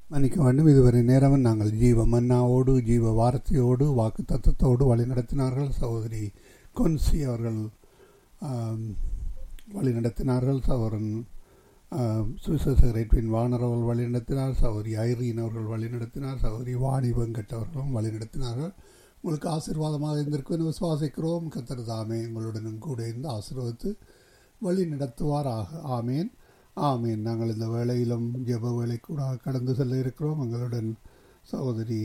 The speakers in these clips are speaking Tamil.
மன்னிக்க வேண்டும் இதுவரை நேரம் நாங்கள் ஜீவ மன்னாவோடு ஜீவ வார்த்தையோடு வாக்கு தத்துவத்தோடு வழிநடத்தினார்கள் சகோதரி கொன்சி அவர்கள் ஆம், வழிநடத்தினார்கள் சகோதரன் ஆம், சுவிசேஷகரைப்பின் வானர் அவர்கள் வழிநடத்தினார் சகோதரி ஐரீன் அவர்கள் வழிநடத்தினார் சகோதரி வாணி வெங்கட் அவர்களும் வழிநடத்தினார்கள் உங்களுக்கு ஆசீர்வாதமாக இருந்திருக்கும் என்று விசுவாசிக்கிறோம் கத்தர் தாமே எங்களுடனும் கூட இருந்து ஆசீர்வதித்து வழி நடத்துவாராக ஆமேன் ஆமேன் நாங்கள் இந்த வேளையிலும் ஜெப வேலை கூட கடந்து செல்ல இருக்கிறோம் எங்களுடன் சகோதரி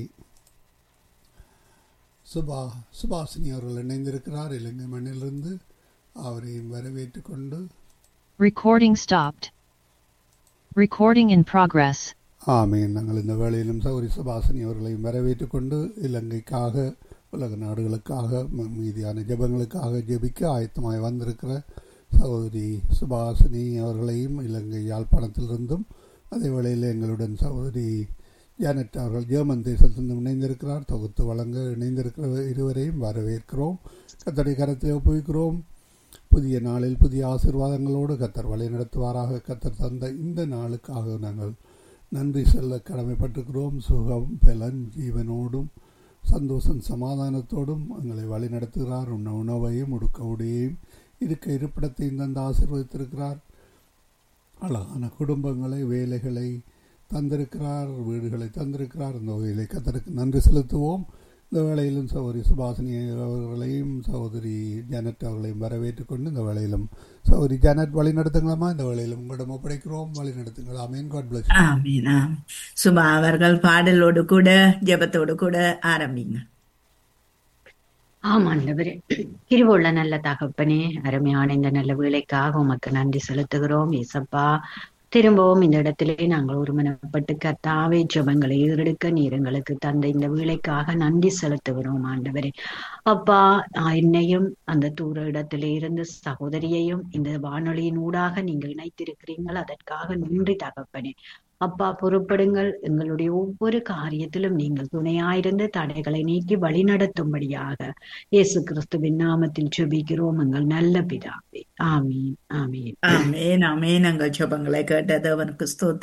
சுபா சுபாசினி அவர்கள் இணைந்திருக்கிறார் இலங்கை மண்ணிலிருந்து அவரையும் வரவேற்றுக் கொண்டு Recording stopped. Recording in progress. ஆமேன் நாங்கள் இந்த வேளையிலும் சௌரி சுபாசினி அவர்களையும் வரவேற்றுக் கொண்டு இலங்கைக்காக உலக நாடுகளுக்காக ம- மீதியான ஜெபங்களுக்காக ஜெபிக்க ஆயத்தமாய் வந்திருக்கிற சகோதரி சுபாசினி அவர்களையும் இலங்கை யாழ்ப்பாணத்திலிருந்தும் அதே வேளையில் எங்களுடன் சகோதரி ஜானட் அவர்கள் ஜெர்மன் தேசத்திலிருந்து இணைந்திருக்கிறார் தொகுத்து வழங்க இணைந்திருக்கிற இருவரையும் வரவேற்கிறோம் கத்தடி கரத்தில் ஒப்புவிக்கிறோம் புதிய நாளில் புதிய ஆசீர்வாதங்களோடு கத்தர் வழி நடத்துவாராக கத்தர் தந்த இந்த நாளுக்காக நாங்கள் நன்றி சொல்ல கடமைப்பட்டிருக்கிறோம் சுகம் பலன் ஜீவனோடும் சந்தோஷம் சமாதானத்தோடும் எங்களை வழி நடத்துகிறார் உண்ண உணவையும் உடுக்க உடையையும் இருக்க இருப்பிடத்தையும் தந்து ஆசீர்வதித்திருக்கிறார் அழகான குடும்பங்களை வேலைகளை தந்திருக்கிறார் வீடுகளை தந்திருக்கிறார் இந்த வகையிலே கத்தருக்கு நன்றி செலுத்துவோம் இந்த வேளையிலும் சகோதரி சுபாசினி அவர்களையும் சகோதரி ஜானட் அவர்களையும் வரவேற்றுக் கொண்டு இந்த வேளையிலும் சகோதரி ஜானட் வழி நடத்துங்களாமா இந்த வேளையிலும் உங்களிடம் ஒப்படைக்கிறோம் வழி நடத்துங்களா மீன் காட் பிளஸ் ஆமீன் ஆமீன் சுபா அவர்கள் பாடலோடு கூட ஜெபத்தோடு கூட ஆரம்பிங்க ஆமாண்டவரே கிருவுள்ள நல்ல தகப்பனே அருமையான இந்த நல்ல வேலைக்காக உமக்கு நன்றி செலுத்துகிறோம் ஏசப்பா திரும்பவும் இந்த இடத்திலே நாங்கள் ஒருமனப்பட்டு கத்தாவே ஜெபங்களை ஏறெடுக்க நீர் எங்களுக்கு தந்த இந்த வேலைக்காக நன்றி செலுத்துகிறோம் ஆண்டவரே அப்பா நான் என்னையும் அந்த தூர இடத்திலே இருந்து சகோதரியையும் இந்த வானொலியின் ஊடாக நீங்கள் இணைத்திருக்கிறீர்கள் அதற்காக நன்றி தகப்பனே அப்பா பொறுப்படுங்கள் எங்களுடைய ஒவ்வொரு காரியத்திலும் நீங்கள் துணையாயிருந்து தடைகளை நீக்கி வழிநடத்தும்படியாக இயேசு கிறிஸ்துவின் நாமத்தில் ஜெபிக்கிறோம் எங்கள் நல்ல பிதாவே ஆமீன் ஆமீன் ஆமேன் ஆமேன் எங்கள் ஜெபங்களை கேட்டது அவனுக்கு ஸ்தோத்திரம்